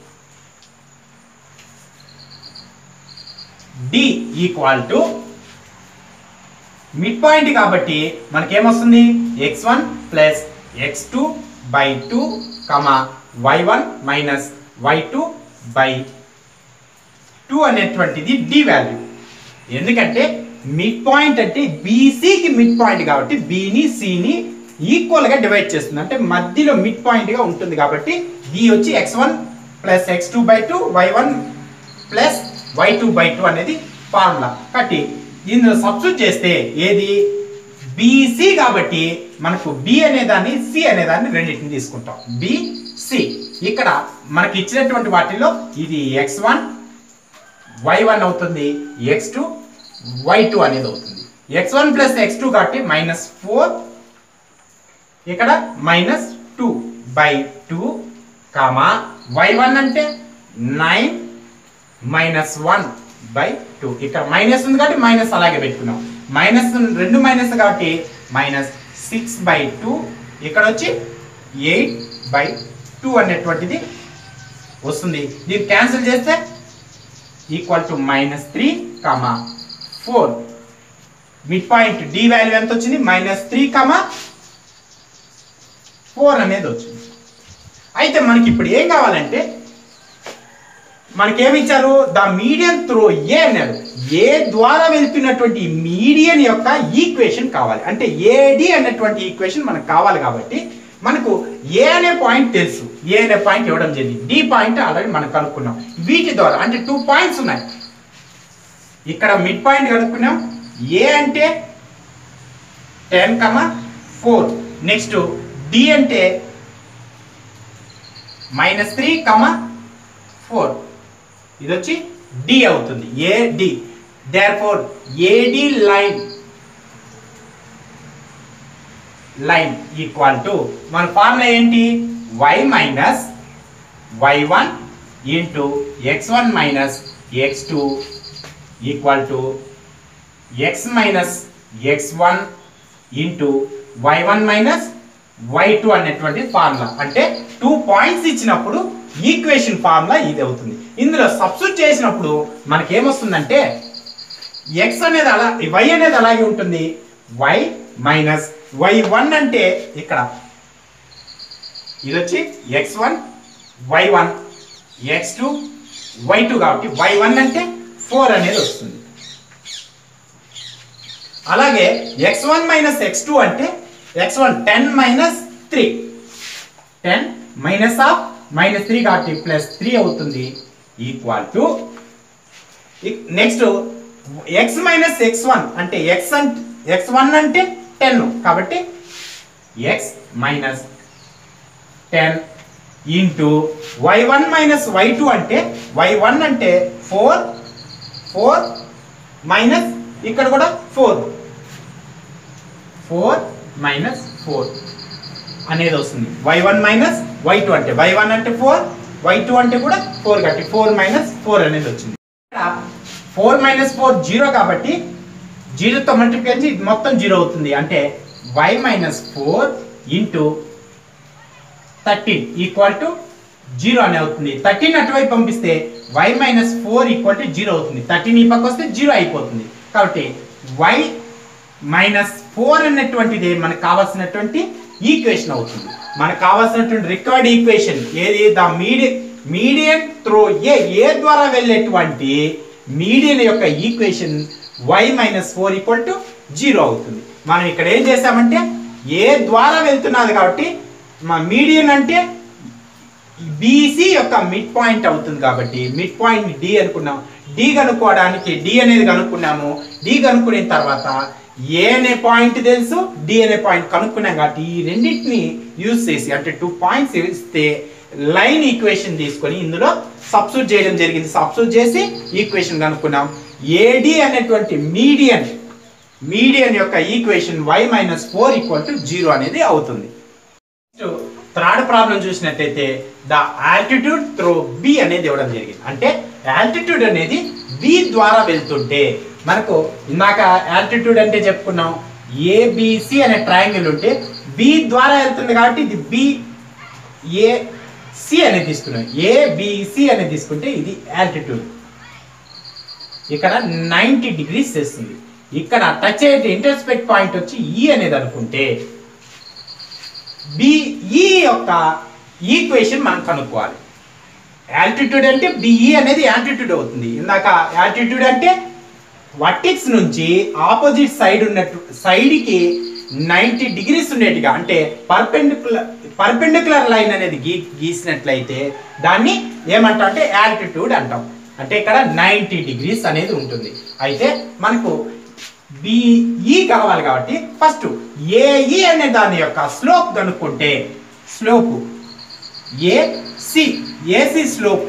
D equal to mid point కాబట్టి మనకేమొస్తుంది x one plus x two by two comma y one minus y two by two అనేటువంటిది డి వాల్యూ ఎందుకంటే మిడ్ పాయింట్ అంటే బీసీకి మిడ్ పాయింట్ కాబట్టి బీని సిని ఈక్వల్ గా డివైడ్ చేస్తుంది అంటే మధ్యలో మిడ్ పాయింట్ గా ఉంటుంది కాబట్టి డి వచ్చి x one plus x two by two y one plus y two by two అనేది ఫార్ములా కాబట్టి ఇందులో సబ్స్టిట్యూట్ చేస్తే ఏది బీసీ కాబట్టి మనకు బి అనే దాన్ని సి అనే దాన్ని రెండింటిని తీసుకుంటాం బిసి ఇక్కడ మనకి ఇచ్చినటువంటి వాటిలో ఇది ఎక్స్ వన్ వై వన్ అవుతుంది ఎక్స్ టూ వై టూ అనేది అవుతుంది x one plus x two కాబట్టి మైనస్ ఫోర్ ఇక్కడ minus two by two comma y one అంటే nine minus one by two ఇక్కడ మైనస్ ఉంది కాబట్టి మైనస్ అలాగే పెట్టుకున్నాం మైనస్ రెండు మైనస్ కాబట్టి మైనస్ సిక్స్ బై టూ ఇక్కడ వచ్చి ఎయిట్ బై టూ అనేటువంటిది వస్తుంది దీన్ని క్యాన్సిల్ చేస్తే equal to minus three comma four mid point D value ఎంత వచ్చింది మైనస్ త్రీ కామా ఫోర్ అనేది వచ్చింది అయితే మనకి ఇప్పుడు ఏం కావాలంటే మనకేమి ఇచ్చారు ద మీడియన్ త్రో ఏ అన్నారు ఏ ద్వారా వెళ్తున్నటువంటి మీడియన్ యొక్క ఈక్వేషన్ కావాలి అంటే ఏడి అన్నటువంటి ఈక్వేషన్ మనకు కావాలి కాబట్టి మనకు ఏ అనే పాయింట్ తెలుసు ఏ అనే పాయింట్ ఇవ్వడం జరిగింది డి పాయింట్ ఆల్రెడీ మనం కనుక్కున్నాం వీటి ద్వారా అంటే టూ పాయింట్స్ ఉన్నాయి ఇక్కడ మిడ్ పాయింట్ కనుక్కున్నాం ఏ అంటే ten comma four next D అంటే మైనస్ త్రీ కమా ఫోర్ ఇది వచ్చి డి అవుతుంది AD therefore AD line line equal to మన ఫార్ములా ఏంటి y minus y one into x one minus x two equal to x minus x one into y one minus y two అనేటువంటి formula అంటే two points ఇచ్చినప్పుడు equation formula ఇది అవుతుంది ఇందులో substitute చేసినప్పుడు మనకేమొస్తుందంటే X అనేది అలా వై అనేది అలాగే ఉంటుంది వై మైనస్ వై వన్ అంటే ఇక్కడ ఇది వచ్చి x one y one x two y two కాబట్టి వై వన్ అంటే ఫోర్ అనేది వస్తుంది అలాగే x one minus x two అంటే x one ten minus three ten minus of minus three కాబట్టి ప్లస్ త్రీ అవుతుంది equal to next x minus x one అంటే x అంటే ఎక్స్ వన్ అంటే టెన్ కాబట్టి x minus ten into y one minus y two అంటే y one అంటే four four minus ఇక్కడ కూడా ఫోర్ ఫోర్ మైనస్ ఫోర్ అనేది వస్తుంది y one minus y two అంటే వై వన్ అంటే ఫోర్ వై టూ అంటే కూడా ఫోర్ కాబట్టి ఫోర్ మైనస్ ఫోర్ అనేది వచ్చింది ఫోర్ మైనస్ ఫోర్ జీరో కాబట్టి జీరోతో మల్టిప్లై చేసి ఇది మొత్తం జీరో అవుతుంది అంటే y minus four into thirteen equal to zero అని అవుతుంది థర్టీన్ అటువైపు పంపిస్తే y minus four equal to zero అవుతుంది థర్టీన్ ఈ పక్క వస్తే జీరో అయిపోతుంది కాబట్టి వై మైనస్ ఫోర్ అనేటువంటిది మనకు కావాల్సినటువంటి ఈక్వేషన్ అవుతుంది మనకు కావాల్సినటువంటి రిక్వైర్డ్ ఈక్వేషన్ ఏది the median median through A A ద్వారా వెళ్ళేటువంటి మీడియన్ యొక్క equation y minus four equal to zero అవుతుంది మనం ఇక్కడ ఏం చేసామంటే ఏ ద్వారా వెళ్తున్నది కాబట్టి మా మీడియన్ అంటే బీసీ యొక్క మిడ్ పాయింట్ అవుతుంది కాబట్టి మిడ్ పాయింట్ డి అనుకున్నాం డి కనుక్కోవడానికి డి అనేది కనుక్కున్నాము డి కనుక్కున్న తర్వాత ఏ అనే పాయింట్ తెలుసు డి అనే పాయింట్ కనుక్కున్నాం కాబట్టి ఈ రెండింటిని యూజ్ చేసి అంటే టూ పాయింట్స్ ఇస్తే లైన్ ఈక్వేషన్ తీసుకొని ఇందులో సబ్స్టిట్యూట్ చేయడం జరిగింది సబ్స్టిట్యూట్ చేసి ఈక్వేషన్ కనుక్కున్నాం ఏడి అనేటువంటి మీడియన్ మీడియన్ యొక్క equation y minus four equal to zero అనేది అవుతుంది థర్డ్ ప్రాబ్లం చూసినట్టయితే ద ఆల్టిట్యూడ్ త్రో బి అనేది ఇవ్వడం జరిగింది అంటే ఆల్టిట్యూడ్ అనేది బి ద్వారా వెళ్తుంటే మనకు ఇందాక ఆల్టిట్యూడ్ అంటే చెప్పుకున్నాం ఏబిసి అనే ట్రయాంగిల్ ఉంటే బి ద్వారా వెళ్తుంది కాబట్టి ఇది బి ఏ సి అనేది తీసుకున్నాం ఏబిసి అనేది తీసుకుంటే ఇది ఆల్టిట్యూడ్ ఇక్కడ నైంటీ డిగ్రీస్ చేస్తుంది ఇక్కడ టచ్ అయ్యే ఇంటర్స్పెక్ట్ పాయింట్ వచ్చి ఈ అనేది అనుకుంటే బిఈ యొక్క ఈక్వేషన్ మనం కనుక్కోవాలి యాంటిట్యూడ్ అంటే బిఈ అనేది యాంటిట్యూడ్ అవుతుంది ఇందాక యాంటిట్యూడ్ అంటే వర్టిక్స్ నుంచి ఆపోజిట్ సైడ్ ఉన్నట్టు సైడ్కి నైంటీ డిగ్రీస్ ఉండేట్టుగా అంటే పర్పెండికులర్ పర్పెండికులర్ లైన్ అనేది గీ గీసినట్లయితే దాన్ని ఏమంటాం అంటే యాంటిట్యూడ్ అంటాం అంటే ఇక్కడ నైంటీ డిగ్రీస్ అనేది ఉంటుంది అయితే మనకు బిఈ కావాలి కాబట్టి ఫస్ట్ ఏఈ అనే దాని యొక్క స్లోప్ కనుక్కుంటే slope AC AC slope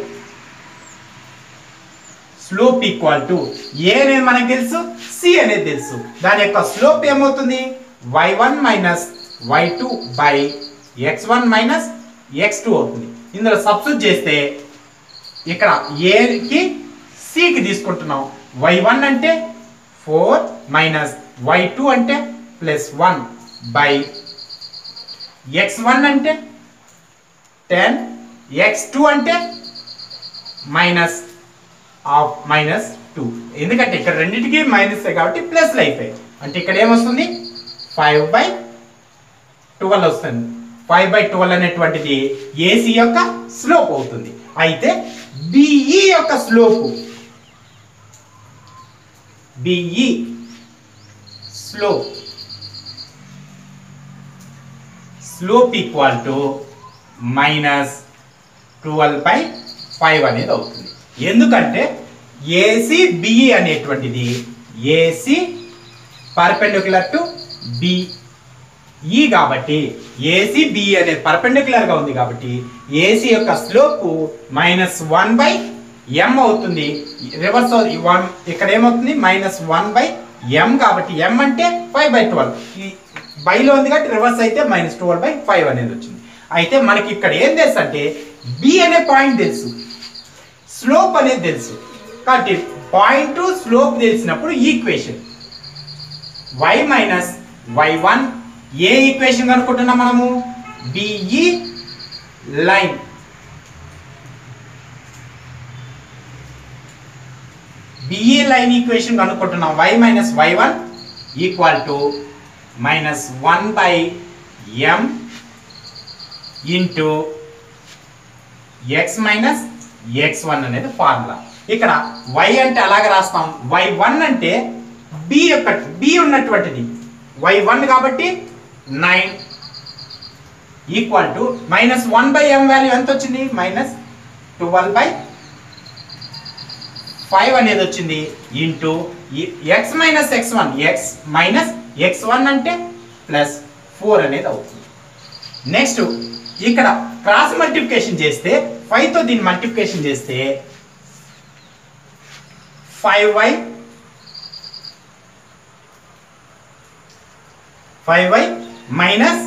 slope equal to A అనేది మనకు తెలుసు సి అనేది తెలుసు దాని యొక్క స్లోప్ ఏమవుతుంది y one minus y two by x one minus x two అవుతుంది ఇందులో సబ్స్టిట్యూట్ చేస్తే ఇక్కడ ఏకి సికి తీసుకుంటున్నాం వై వన్ అంటే ఫోర్ మైనస్ వై టూ అంటే plus one by x one అంటే టెన్ ఎక్స్ టూ అంటే మైనస్ ఆఫ్ మైనస్ టూ ఎందుకంటే ఇక్కడ రెండింటికి మైనస్ కాబట్టి ప్లస్లు అయిపోయాయి అంటే ఇక్కడ ఏమొస్తుంది ఫైవ్ బై ట్వెల్వ్ వస్తుంది ఫైవ్ బై ట్వెల్వ్ అనేటువంటిది ఏసీ యొక్క స్లోప్ అవుతుంది అయితే బిఈ యొక్క slope BE slope slope equal to minus twelve by five అనేది అవుతుంది ఎందుకంటే ఏసీ బిఈ అనేటువంటిది ఏసీ పర్పెండికులర్ టు బిఈ కాబట్టి ఏసీ బిఈ అనేది పర్పెండికులర్ గా ఉంది కాబట్టి ఏసీ యొక్క slope minus one by m అవుతుంది రివర్స్ వన్ ఇక్కడ ఏమవుతుంది మైనస్ వన్ బై ఎం కాబట్టి ఎం అంటే ఫైవ్ బై ట్వెల్వ్ ఈ బైలో ఉంది కాబట్టి రివర్స్ అయితే మైనస్ ట్వెల్వ్ బై ఫైవ్ అనేది వచ్చింది అయితే మనకి ఇక్కడ ఏం తెలుసు అంటే బి అనే పాయింట్ తెలుసు స్లోప్ అనేది తెలుసు కాబట్టి పాయింట్ స్లోప్ తెలిసినప్పుడు equation y minus y one ఏ ఈక్వేషన్ కనుక్కుంటున్నాం మనము BE line BE line equation కనుక్కుంటున్నాం y minus y one equal to minus one by m into x minus x one అనేది ఫార్ములా ఇక్కడ వై అంటే అలాగే రాస్తాం వై వన్ అంటే బి యొక్క బి ఉన్నటువంటిది వై వన్ కాబట్టి nine equal to minus one by m value ఎంత వచ్చింది మైనస్ ట్వెల్వ్ బై ఫైవ్ అనేది వచ్చింది into x minus x one x minus x one అంటే ప్లస్ ఫోర్ అనేది అవుతుంది నెక్స్ట్ ఇక్కడ క్రాస్ మల్టిప్లికేషన్ చేస్తే ఫైవ్ తో దీన్ని మల్టిప్లికేషన్ చేస్తే five y five y minus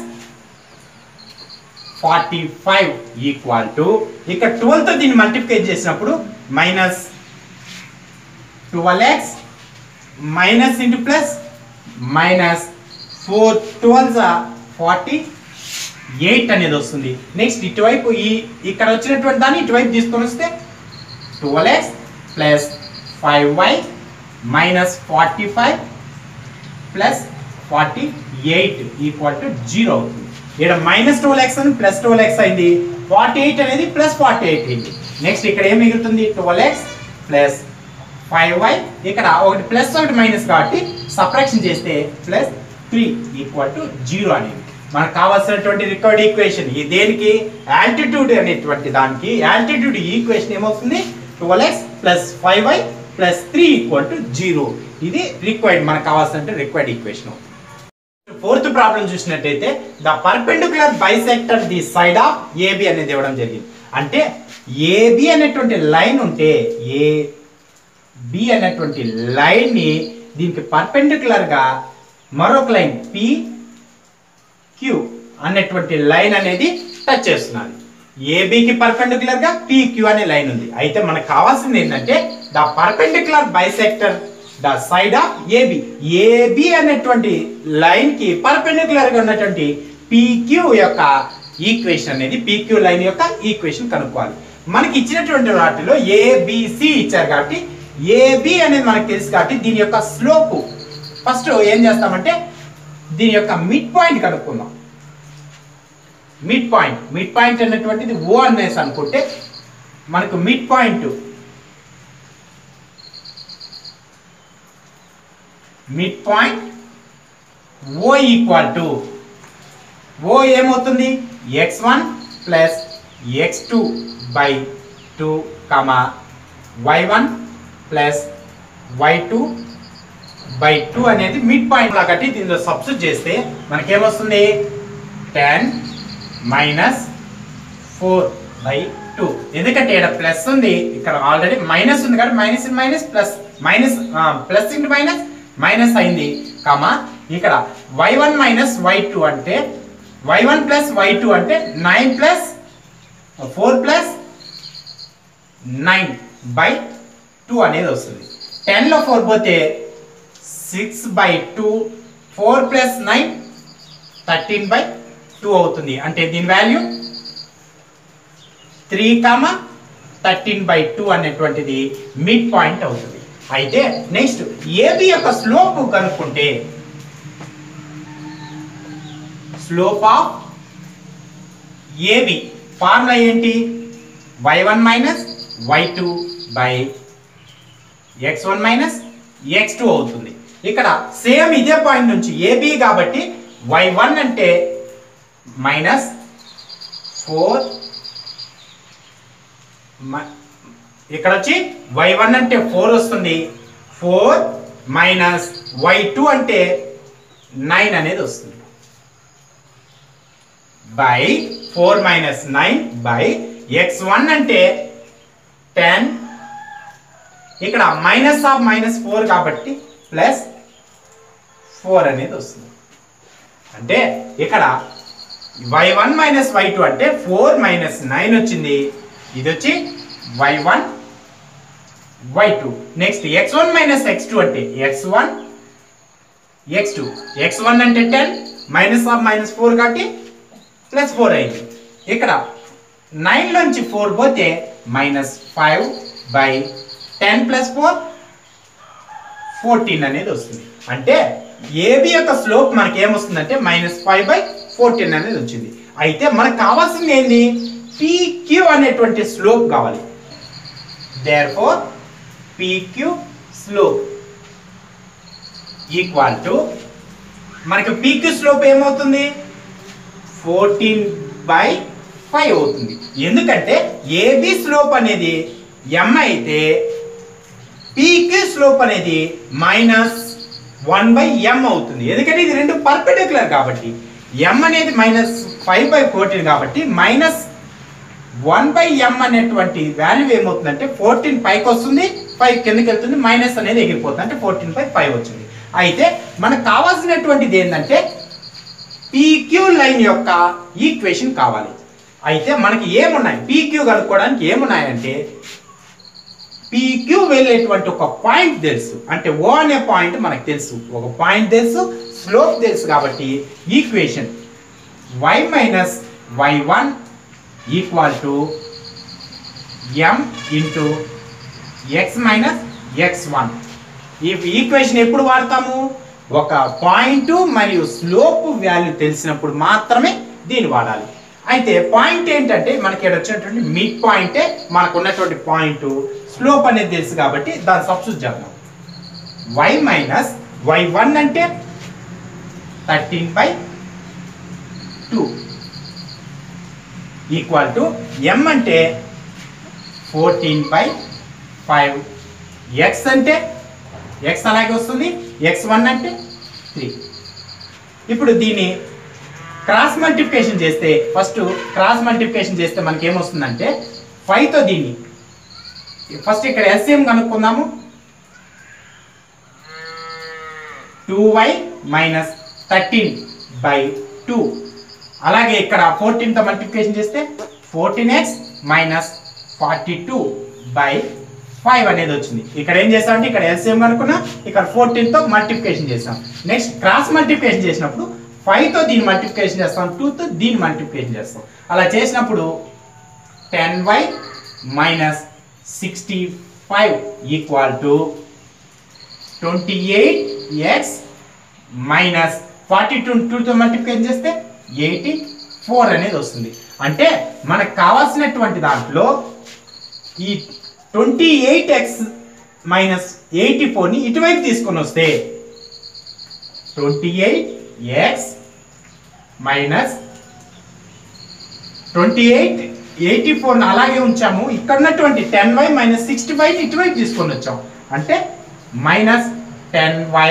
forty five equal to ఇక్కడ ట్వెల్వ్ తో దీన్ని మల్టిప్లికేట్ చేసినప్పుడు minus twelve x minus into plus minus four twelve forty eight అనేది వస్తుంది నెక్స్ట్ ఇటువైపు ఈ ఇక్కడ వచ్చినటువంటి దాన్ని ఇటువైపు తీసుకొని వస్తే twelve x plus five y minus forty five plus forty eight equal to zero అవుతుంది ఇక్కడ మైనస్ ట్వెల్వ్ ఎక్స్ అని ప్లస్ ట్వెల్వ్ ఎక్స్ అయింది ఫార్టీ ఎయిట్ అనేది ప్లస్ ఫార్టీ ఎయిట్ అయింది నెక్స్ట్ ఇక్కడ ఏం మిగులుతుంది twelve x plus five y ఇక్కడ ఒకటి ప్లస్ ఒకటి మైనస్ కాబట్టి సపరేషన్ చేస్తే plus three equal to zero అనేది మనకు కావాల్సినటువంటి రికార్డ్ ఈక్వేషన్ ఈ దేనికి యాంటిట్యూడ్ అనేటువంటి దానికి యాంటిట్యూడ్ ఈక్వేషన్ ఏమవుతుంది twelve x plus five y plus three equal to zero ఇది రిక్వైర్డ్ మనకు కావాల్సిన రిక్వైర్డ్ ఈక్వేషన్ అవుతుంది ఫోర్త్ ప్రాబ్లం చూసినట్టయితే the perpendicular bisector the side of AB అనేది ఇవ్వడం జరిగింది అంటే ఏబి అనేటువంటి లైన్ ఉంటే ఏ బి అనేటువంటి లైన్ ని దీనికి పర్పెండికులర్ గా మరొక లైన్ పి క్యూ అనేటువంటి లైన్ అనేది టచ్ చేస్తున్నది ఏబికి పర్పెండికులర్ గా క్యూ అనే లైన్ ఉంది అయితే మనకు కావాల్సింది ఏంటంటే the perpendicular bisector the side of AB AB అనేటువంటి లైన్ కి పర్పెండికులర్ గా ఉన్నటువంటి పిక్యూ యొక్క ఈక్వేషన్ అనేది పిక్యూ లైన్ యొక్క ఈక్వేషన్ కనుక్కోవాలి మనకి ఇచ్చినటువంటి వాటిలో ఏబిసి ఇచ్చారు కాబట్టి ఏబి అనేది మనకు తెలుసు కాబట్టి దీని యొక్క స్లోప్ ఫస్ట్ ఏం చేస్తామంటే దీని యొక్క మిడ్ పాయింట్ కనుక్కుందాం మిడ్ పాయింట్ మిడ్ పాయింట్ అనేటువంటిది ఓ అనేసి అనుకుంటే మనకు mid point mid point O equal to O ఏమవుతుంది x one plus x two by two comma y one plus y two by two అనేది మిడ్ పాయింట్ లా కట్టి దీనిలో సబ్స్టిట్యూట్ చేస్తే మనకేమొస్తుంది ten minus four by two ఎందుకంటే ఇక్కడ plus ఉంది ఇక్కడ ఆల్రెడీ మైనస్ ఉంది కాబట్టి minus minus plus minus plus into minus minus అయింది కామా ఇక్కడ y one minus y two అంటే y one plus y two అంటే nine plus four plus nine by two అనేది వస్తుంది టెన్లో ఫోర్ పోతే six by two four plus nine thirteen by two అవుతుంది అంటే దీని value three comma thirteen by two అనేటువంటిది మిడ్ పాయింట్ అవుతుంది అయితే నెక్స్ట్ ఏబి యొక్క స్లోప్ కనుక్కుంటే స్లోప్ ఆఫ్ ఏబి ఫార్ములా ఏంటి y one minus y two by x one minus x two అవుతుంది ఇక్కడ సేమ్ ఇదే పాయింట్ నుంచి ఏబి కాబట్టి వై వన్ అంటే మైనస్ ఫోర్ ఇక్కడ వచ్చి వై వన్ అంటే ఫోర్ వస్తుంది ఫోర్ మైనస్ వై టూ అంటే నైన్ అనేది వస్తుంది by four minus nine by x one అంటే టెన్ ఇక్కడ మైనస్ ఆఫ్ మైనస్ ఫోర్ కాబట్టి ప్లస్ ఫోర్ అనేది వస్తుంది అంటే ఇక్కడ y one minus y two అంటే ఫోర్ మైనస్ నైన్ వచ్చింది ఇది వచ్చి y one y two next x one minus x two అంటే x one x two x one అంటే ten minus of minus four కాబట్టి ప్లస్ ఫోర్ అయింది ఇక్కడ nine నుంచి ఫోర్ పోతే minus five by ten plus four fourteen అనేది వస్తుంది అంటే ఏబి యొక్క స్లోప్ మనకి ఏమొస్తుందంటే మైనస్ ఫైవ్ బై ఫోర్టీన్ అనేది వచ్చింది అయితే మనకు కావాల్సింది ఏంది పీక్యూ అనేటువంటి స్లోప్ కావాలి therefore PQ slope equal to మనకి పీక్యూ స్లోప్ ఏమవుతుంది ఫోర్టీన్ బై ఫైవ్ అవుతుంది ఎందుకంటే ఏబి స్లోప్ అనేది ఎం అయితే పీక్యూ స్లోప్ అనేది మైనస్ వన్ బై ఎం అవుతుంది ఎందుకంటే ఇది రెండు పర్పెండిక్యులర్ కాబట్టి ఎం అనేది మైనస్ ఫైవ్ బై ఫోర్టీన్ కాబట్టి మైనస్ వన్ బై ఎం అనేటువంటి వాల్యూ ఏమవుతుందంటే ఫోర్టీన్ పైకి వస్తుంది ఫైవ్ కిందకి వెళ్తుంది మైనస్ అనేది ఎగిరిపోతుంది అంటే ఫోర్టీన్ బై ఫైవ్ వచ్చింది అయితే మనకు కావాల్సినటువంటిది ఏంటంటే పీక్యూ లైన్ యొక్క ఈక్వేషన్ కావాలి అయితే మనకి ఏమున్నాయి పీక్యూ కనుక్కోవడానికి ఏమున్నాయంటే పీక్యూ వెళ్ళేటువంటి ఒక పాయింట్ తెలుసు అంటే ఓ అనే పాయింట్ మనకు తెలుసు ఒక పాయింట్ తెలుసు స్లోప్ తెలుసు కాబట్టి equation y minus y one equal to m into x minus x one ఈ ఈక్వేషన్ ఎప్పుడు వాడతాము ఒక పాయింట్ మరియు స్లోప్ వాల్యూ తెలిసినప్పుడు మాత్రమే దీన్ని వాడాలి అయితే పాయింట్ ఏంటంటే మనకి ఇక్కడ వచ్చినటువంటి మిడ్ పాయింటే మనకు ఉన్నటువంటి పాయింట్ స్లోప్ అనేది తెలుసు కాబట్టి దాన్ని సబ్స్టిట్యూట్ చేద్దాం వై మైనస్ వై వన్ అంటే thirteen by two equal to m అంటే ఫోర్టీన్ బై ఫైవ్ ఎక్స్ అంటే ఎక్స్ అలాగే వస్తుంది ఎక్స్ వన్ అంటే త్రీ ఇప్పుడు దీన్ని క్రాస్ మల్టిప్లికేషన్ చేస్తే ఫస్ట్ క్రాస్ మల్టిప్లికేషన్ చేస్తే మనకి ఏమొస్తుందంటే ఫైవ్తో దీన్ని ఫస్ట్ ఇక్కడ ఎస్ఎం కనుక్కుందాము two y minus thirteen by two అలాగే ఇక్కడ ఫోర్టీన్తో మల్టిప్లికేషన్ చేస్తే fourteen x minus forty two by five అనేది వచ్చింది ఇక్కడ ఏం చేసామంటే ఇక్కడ ఎల్సిఎం కనుక్కున్నా ఇక్కడ 14 తో మల్టిప్లికేషన్ చేసాం నెక్స్ట్ క్రాస్ మల్టిప్లికేషన్ చేసినప్పుడు ఫైవ్ తో దీన్ని మల్టిప్లికేషన్ చేస్తాం టూ తో దీన్ని మల్టిప్లికేషన్ చేస్తాం అలా చేసినప్పుడు ten y minus sixty five equal to twenty eight x minus forty two టూతో మల్టిప్లికేషన్ చేస్తే ఎయిటీ ఫోర్ అనేది వస్తుంది అంటే మనకు కావాల్సినటువంటి దాంట్లో ఈ twenty eight x minus eighty ఫోర్ని ఇటువైపు తీసుకొని వస్తే twenty eight x minus twenty eight eighty ఫోర్ని అలాగే ఉంచాము ఇక్కడ ఉన్నటువంటి ten y minus sixty five ఇటువైపు తీసుకొని వచ్చాం అంటే minus ten y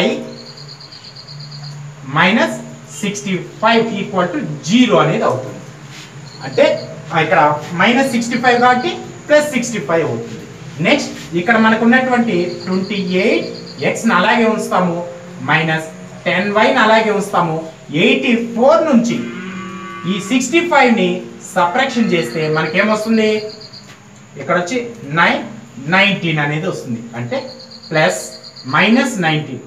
minus sixty five equal to zero అనేది అవుతుంది అంటే ఆ ఇక్కడ మైనస్ సిక్స్టీ ఫైవ్ కాబట్టి ప్లస్ సిక్స్టీ ఫైవ్ అవుతుంది నెక్స్ట్ ఇక్కడ మనకు ఉన్నటువంటి ట్వంటీ ఎయిట్ ఎక్స్ని అలాగే ఉంచుతాము మైనస్ టెన్ వైని అలాగే ఉంచుతాము ఎయిటీ ఫోర్ నుంచి ఈ సిక్స్టీ ఫైవ్ని సప్రాక్షన్ చేస్తే మనకేమొస్తుంది ఇక్కడ వచ్చి నైన్ నైన్టీన్ అనేది వస్తుంది అంటే plus minus nineteen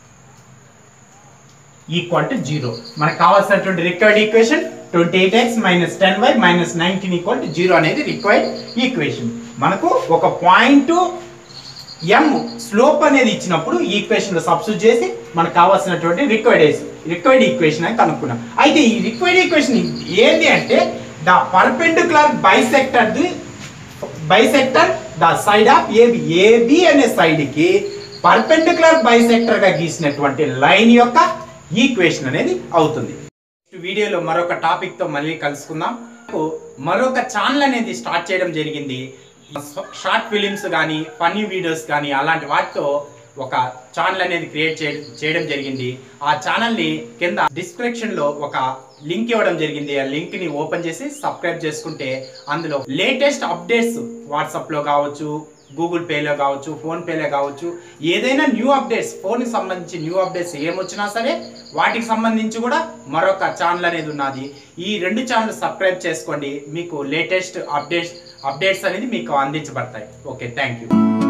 equal to zero మనకు కావాల్సినటువంటి required equation twenty eight x minus ten y minus nineteen equal to zero అనేది రిక్వైర్డ్ ఈక్వేషన్ మనకు ఒక పాయింట్ ఎం స్లోప్ అనేది ఇచ్చినప్పుడు ఈక్వేషన్ లో సబ్స్టిట్యూట్ చేసి మనకు కావాల్సినటువంటి రిక్వైర్డ్ రిక్వైర్డ్ ఈక్వేషన్ అని కనుక్కున్నాం అయితే ఈ రిక్వైర్డ్ ఈక్వేషన్ ఏంటి అంటే the perpendicular bisector the bisector the side of AB AB అనే సైడ్ కి పర్పెండిక్యులర్ బైసెక్టర్ గా గీసినటువంటి లైన్ యొక్క ఈక్వేషన్ అనేది అవుతుంది నెక్స్ట్ వీడియోలో మరొక టాపిక్ తో మళ్ళీ కలుసుకుందాం నాకు మరొక ఛానల్ అనేది స్టార్ట్ చేయడం జరిగింది షార్ట్ ఫిలిమ్స్ కానీ ఫన్నీ వీడియోస్ కానీ అలాంటి వాటితో ఒక ఛానల్ అనేది క్రియేట్ చేయడం జరిగింది ఆ ఛానల్ని కింద డిస్క్రిప్షన్ లో ఒక లింక్ ఇవ్వడం జరిగింది ఆ లింక్ ని ఓపెన్ చేసి సబ్స్క్రైబ్ చేసుకుంటే అందులో లేటెస్ట్ అప్డేట్స్ వాట్సాప్ లో కావచ్చు గూగుల్ పేలో కావచ్చు ఫోన్ పేలో కావచ్చు ఏదైనా న్యూ అప్డేట్స్ ఫోన్కి సంబంధించి న్యూ అప్డేట్స్ ఏమొచ్చినా సరే వాటికి సంబంధించి కూడా మరొక ఛానల్ అనేది ఉన్నది ఈ రెండు ఛానల్ సబ్స్క్రైబ్ చేసుకోండి మీకు లేటెస్ట్ అప్డేట్స్ అప్డేట్స్ అనేది మీకు అందించబడతాయి ఓకే థ్యాంక్ యూ